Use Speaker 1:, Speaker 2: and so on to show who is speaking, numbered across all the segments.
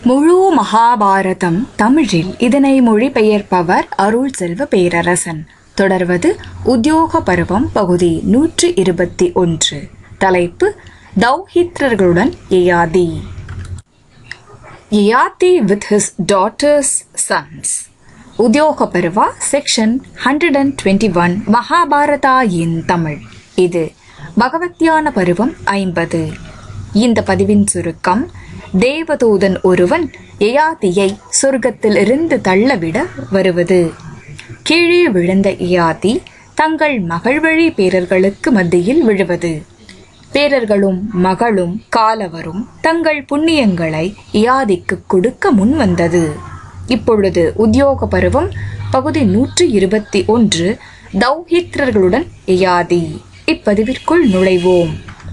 Speaker 1: முழு மகாபாரதம் தமிழில் இதனை மொழிபெயர்ப்பவர் அருள் செல்வ பேரரசன் தொடர்வது உத்தியோக பருவம் பகுதி நூற்றி இருபத்தி ஒன்று தலைப்பு தௌஹித்ரர்களுடன் Yayati Yayati with his daughters sons Udyoga Parva section hundred and twenty one Mahabharata in Tamil இது பகவத்யான பருவம் ஐம்பது இந்த பதிவின் சுருக்கம் தேவதூதன் ஒருவன் யயாதியை சொர்க்கத்தில் இருந்து தள்ளவிட வருவது கீழே விழுந்த யயாதி தங்கள் மகள்வழி பேரர்களுக்கு மத்தியில் விழுவது பேரர்களும் மகளும் காலவரும் தங்கள் புண்ணியங்களை யயாதிக்கு கொடுக்க முன் வந்தது இப்பொழுது உத்தியோக பருவம் பகுதி நூற்றி இருபத்தி ஒன்று தௌஹித்ரர்களுடன் யயாதி இப்பதிவிற்குள் நுழைவோம்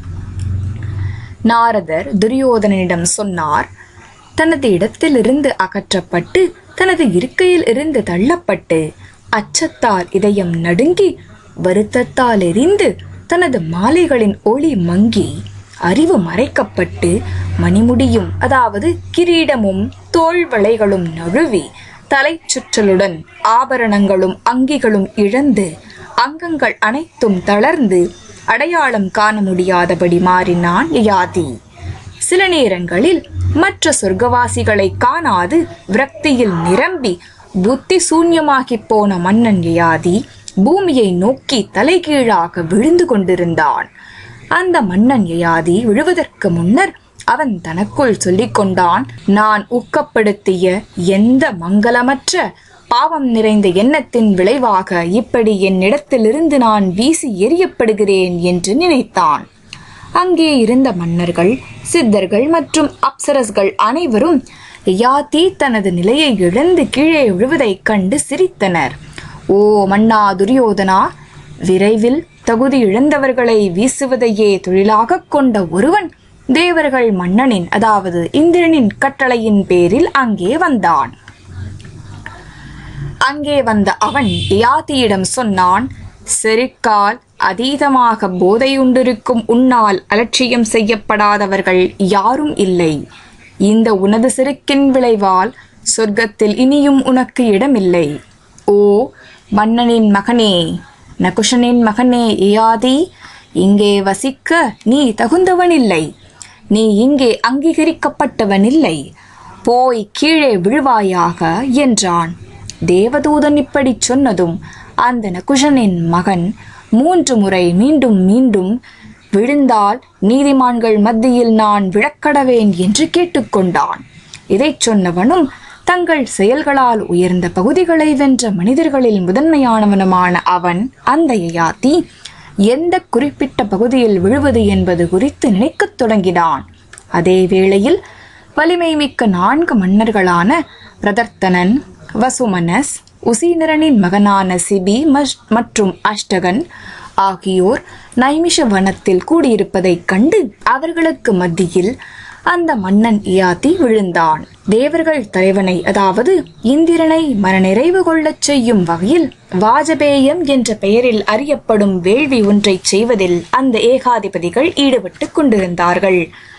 Speaker 1: நாரதர் துரியோதனனிடம் சொன்னார் தனது இடத்திலிருந்து அகற்றப்பட்டு தனது இருக்கையில் இருந்து தள்ளப்பட்டு அச்சத்தால் இதயம் நடுங்கி வருத்தத்தால் எரிந்து தனது மாலைகளின் ஒளி மங்கி அறிவு மறைக்கப்பட்டு மணிமுடியும் அதாவது கிரீடமும் தோள் வளைகளும் நழுவி தலை சுற்றலுடன் ஆபரணங்களும் அங்கிகளும் இழந்து அங்கங்கள் அனைத்தும் தளர்ந்து அடையாளம் காண முடியாதபடி மாறினான் யயாதி சில நேரங்களில் மற்ற சொர்க்கவாசிகளை காணாது விரக்தியில் நிரம்பி புத்தி சூன்யமாகி போன மன்னன் யயாதி பூமியை நோக்கி தலைகீழாக விழுந்து கொண்டிருந்தான் அந்த மன்னன் யயாதி விழுவதற்கு முன்னர் அவன் தனக்குள் சொல்லிக் கொண்டான் நான் ஊக்கப்படுத்திய எந்த மங்களமற்ற பாவம் நிறைந்த எண்ணத்தின் விளைவாக இப்படி என்னிடத்திலிருந்து நான் வீசி எறியப்படுகிறேன் என்று நினைத்தான் அங்கே இருந்த மன்னர்கள் சித்தர்கள் மற்றும் அப்சரஸ்கள் அனைவரும் யயாதி தனது நிலையை இழந்து கீழே விழுவதைக் கண்டு சிரித்தனர் ஓ மன்னா துரியோதனா விரைவில் தகுதி இழந்தவர்களை வீசுவதையே தொழிலாகக் கொண்ட ஒருவன் தேவர்கள் மன்னனின் அதாவது இந்திரனின் கட்டளையின் பேரில் அங்கே வந்தான் அங்கே வந்த அவன் யயாதியிடம் சொன்னான் செருக்கால் அதீதமாக போதையுண்டிருக்கும் உன்னால் அலட்சியம் செய்யப்படாதவர்கள் யாரும் இல்லை இந்த உனது செருக்கின் விளைவால் சொர்க்கத்தில் இனியும் உனக்கு இடமில்லை ஓ மன்னனின் மகனே நகுஷனின் மகனே யயாதி இங்கே வசிக்க நீ தகுந்தவனில்லை நீ இங்கே அங்கீகரிக்கப்பட்டவனில்லை போய் கீழே விழுவாயாக என்றான் தேவதூதன் இப்படி சொன்னதும் அந்த நகுஷனின் மகன் மூன்று முறை மீண்டும் மீண்டும் விழுந்தால் நீதிமான்கள் மத்தியில் நான் விழக்கடவேன் என்று கேட்டுக்கொண்டான் இதைச் சொன்னவனும் தங்கள் செயல்களால் உயர்ந்த பகுதிகளை வென்ற மனிதர்களில் முதன்மையானவனுமான அவன் அந்த யயாதி எந்த குறிப்பிட்ட பகுதியில் விழுவது என்பது குறித்து நினைக்கத் தொடங்கினான் அதே வேளையில் வலிமை மிக்க நான்கு மன்னர்களான பிரதர்த்தனன் வசுமனஸ் உசீனரனின் மகனான சிபி மற்றும் அஷ்டகன் ஆகியோர் நைமிஷ வனத்தில் கூடியிருப்பதைக் கண்டு அவர்களுக்கு மத்தியில் அந்த மன்னன் இயாத்தி விழுந்தான் தேவர்கள் தலைவனை அதாவது இந்திரனை மனநிறைவு கொள்ளச் செய்யும் வகையில் வாஜபேயம் என்ற பெயரில் அறியப்படும் வேள்வி ஒன்றைச் செய்வதில் அந்த ஏகாதிபதிகள் ஈடுபட்டுக் கொண்டிருந்தார்கள்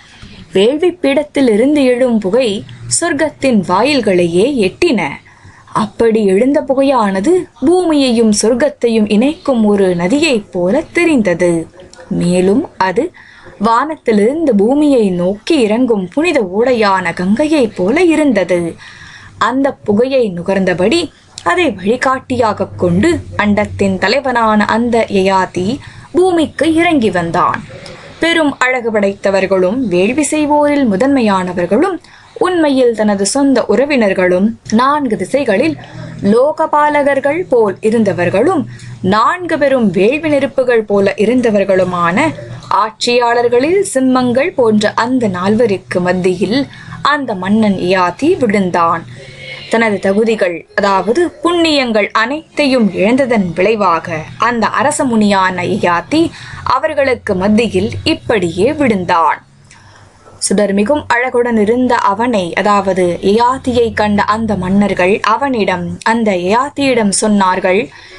Speaker 1: வேள்வி பீடத்தில் இருந்து எழும் புகை சொர்க்கத்தின் வாயில்களையே எட்டின அப்படி எழுந்த புகையானது பூமியையும் சொர்க்கத்தையும் இணைக்கும் ஒரு நதியைப் போல தெரிந்தது மேலும் அது வானத்திலிருந்து பூமியை நோக்கி இறங்கும் புனித ஓடையான கங்கையைப் போல இருந்தது அந்த புகையை நுகர்ந்தபடி அதை வழிகாட்டியாக கொண்டு அண்டத்தின் தலைவனான அந்த யயாதி பூமிக்கு இறங்கி வந்தான் பெரும் அழகு படைத்தவர்களும் வேள்வி செய்வோரில் முதன்மையானவர்களும் உண்மையில் தனது சொந்த உறவினர்களும் நான்கு திசைகளில் லோகபாலகர்கள் போல் இருந்தவர்களும் நான்கு பெரும் வேள்வி நெருப்புகள் போல இருந்தவர்களுமான ஆட்சியாளர்களில் சிம்மங்கள் போன்ற அந்த நால்வருக்கு மத்தியில் அந்த மன்னன் இயாதி விழுந்தான் தனது தகுதிகள் அதாவது புண்ணியங்கள் அனைத்தையும் இழந்ததன் விளைவாக அந்த அரச முனியான இயாத்தி அவர்களுக்கு மத்தியில் இப்படியே விழுந்தான் சுடர்மிகும் அழகுடன் இருந்த அவனை அதாவது யயாத்தியை கண்ட அந்த மன்னர்கள் அவனிடம் அந்த யயாத்தியிடம் சொன்னார்கள்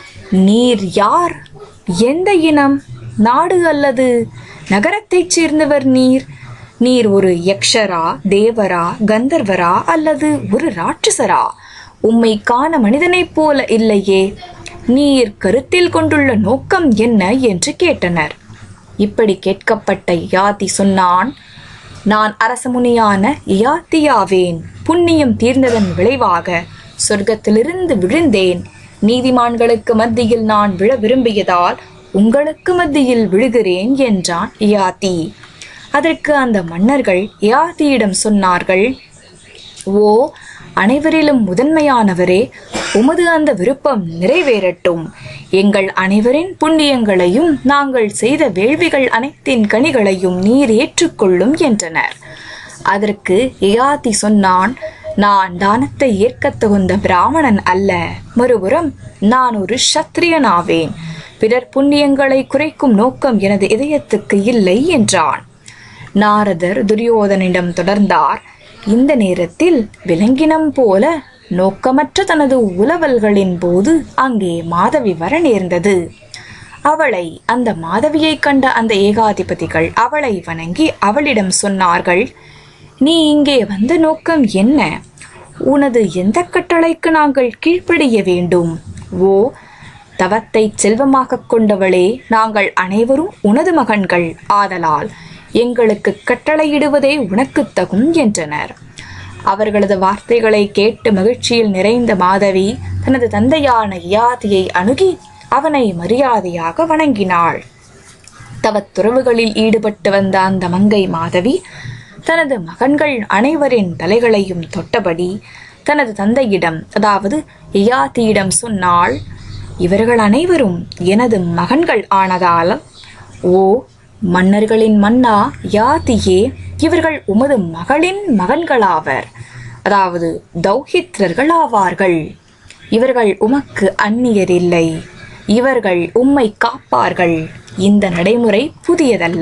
Speaker 1: நீர் யார் எந்த இனம் நாடு அல்லது நகரத்தைச் சேர்ந்தவர் நீர் நீர் ஒரு யக்ஷரா தேவரா கந்தர்வரா அல்லது ஒரு ராட்சசரா உம்மை காண மனிதனைப் போல இல்லையே நீர் கருத்தில் கொண்டுள்ள நோக்கம் என்ன என்று கேட்டனர் இப்படி கேட்கப்பட்ட யயாதி சொன்னான் நான் அரசமுனியான யயாத்தியாவேன் புண்ணியம் தீர்ந்ததன் விளைவாக சொர்க்கத்திலிருந்து விழுந்தேன் நீதிமான்களுக்கு மத்தியில் நான் விழ விரும்பியதால் உங்களுக்கு மத்தியில் விழுகிறேன் என்றான் யயாதி அதற்கு அந்த மன்னர்கள் யயாதியிடம் சொன்னார்கள் ஓ அனைவரிலும் முதன்மையானவரே உமது அந்த விருப்பம் நிறைவேறட்டும் எங்கள் அனைவரின் புண்ணியங்களையும் நாங்கள் செய்த வேள்விகள் அனைத்தின் கனிகளையும் நீர் ஏற்றுக்கொள்ளும் என்றனர் அதற்கு யயாதி சொன்னான் நான் தானத்தை ஏற்கத் தகுந்த பிராமணன் அல்ல மறுபுறம் நான் ஒரு சத்திரியனாவேன் பிறர் புண்ணியங்களை குறைக்கும் நோக்கம் எனது இதயத்துக்கு இல்லை என்றான் நாரதர் துரியோதனிடம் தொடர்ந்தார் இந்த நேரத்தில் விலங்கினம் போல நோக்கமற்ற தனது உலவல்களின் போது அங்கே மாதவி வர நேர்ந்தது அவளை அந்த மாதவியை கண்ட அந்த ஏகாதிபதிகள் அவளை வணங்கி அவளிடம் சொன்னார்கள் நீ இங்கே வந்த நோக்கம் என்ன உனது எந்த கட்டளைக்கு நாங்கள் கீழ்ப்படிய வேண்டும் ஓ தவத்தை செல்வமாகக் கொண்டவளே நாங்கள் அனைவரும் உனது மகன்கள் ஆதலால் எங்களுக்கு கட்டளையிடுவதே உனக்கு தகும் என்றனர் அவர்களது வார்த்தைகளை கேட்டு மகிழ்ச்சியில் நிறைந்த மாதவி தனது தந்தையான யயாதியை அணுகி அவனை மரியாதையாக வணங்கினாள் தவத்துறவுகளில் ஈடுபட்டு வந்த அந்த மங்கை மாதவி தனது மகன்கள் அனைவரின் தலைகளையும் தொட்டபடி தனது தந்தையிடம் அதாவது யயாதியிடம் சொன்னாள் இவர்கள் அனைவரும் எனது மகன்கள் ஆனதால் ஓ மன்னர்களின் மன்னா யாதியே இவர்கள் உமது மகளின் மகன்களாவர் அதாவது தௌஹித்ரர்கள் ஆவார்கள் இவர்கள் உமக்கு அந்நியர் இல்லை இவர்கள் உம்மை காப்பார்கள் இந்த நடைமுறை புதியதல்ல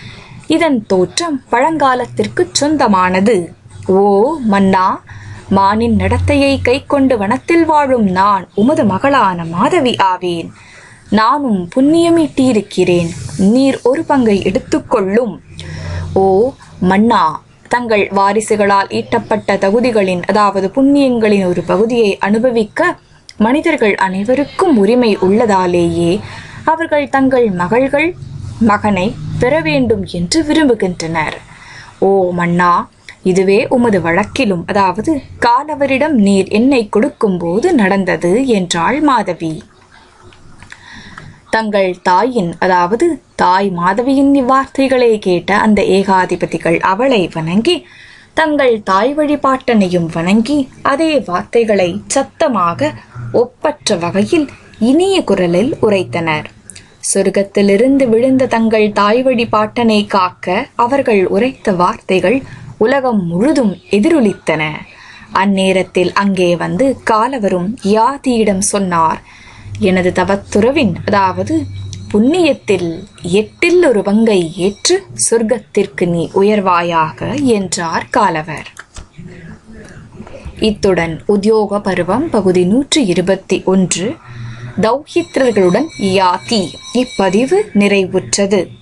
Speaker 1: இதன் தோற்றம் பழங்காலத்திற்கு சொந்தமானது ஓ மன்னா மானின் நடத்தையை கைக்கொண்டு வனத்தில் வாழும் நான் உமது மகளான மாதவி ஆவேன் நானும் புண்ணியமீட்டியிருக்கிறேன் நீர் ஒரு பங்கை எடுத்துக்கொள்ளும் ஓ மன்னா தங்கள் வாரிசுகளால் ஈட்டப்பட்ட தகுதிகளின் அதாவது புண்ணியங்களின் ஒரு பகுதியை அனுபவிக்க மனிதர்கள் அனைவருக்கும் உரிமை உள்ளதாலேயே அவர்கள் தங்கள் மகள்கள் மகனை பெற வேண்டும் என்று விரும்புகின்றனர் ஓ மன்னா இதுவே உமது வழக்கிலும் அதாவது காலவரிடம் நீர் என்னை கொடுக்கும்போது நடந்தது என்றாள் மாதவி தங்கள் தாயின் அதாவது தாய் மாதவியின் இவ்வார்த்தைகளை கேட்ட அந்த ஏகாதிபதிகள் அவளை வணங்கி தங்கள் தாய் வழிபாட்டனையும் வணங்கி அதே வார்த்தைகளை சத்தமாக ஒப்பற்ற வகையில் இனிய குரலில் உரைத்தனர் சொர்க்கத்திலிருந்து விழுந்த தங்கள் தாய் வழிபாட்டனை காக்க அவர்கள் உரைத்த வார்த்தைகள் உலகம் முழுதும் எதிரொலித்தன அந்நேரத்தில் அங்கே வந்து காலவரும் யாதியிடம் சொன்னார் எனது தவத்துறவின் அதாவது புண்ணியத்தில் எட்டில் ஒரு பங்கை ஏற்று சொர்க்கத்திற்கு நீ உயர்வாயாக என்றார் காலவர் இத்துடன் உத்தியோக பருவம் பகுதி நூற்றி இருபத்தி ஒன்று தௌஹித்ரர்களுடன் யாதி இப்பதிவு நிறைவுற்றது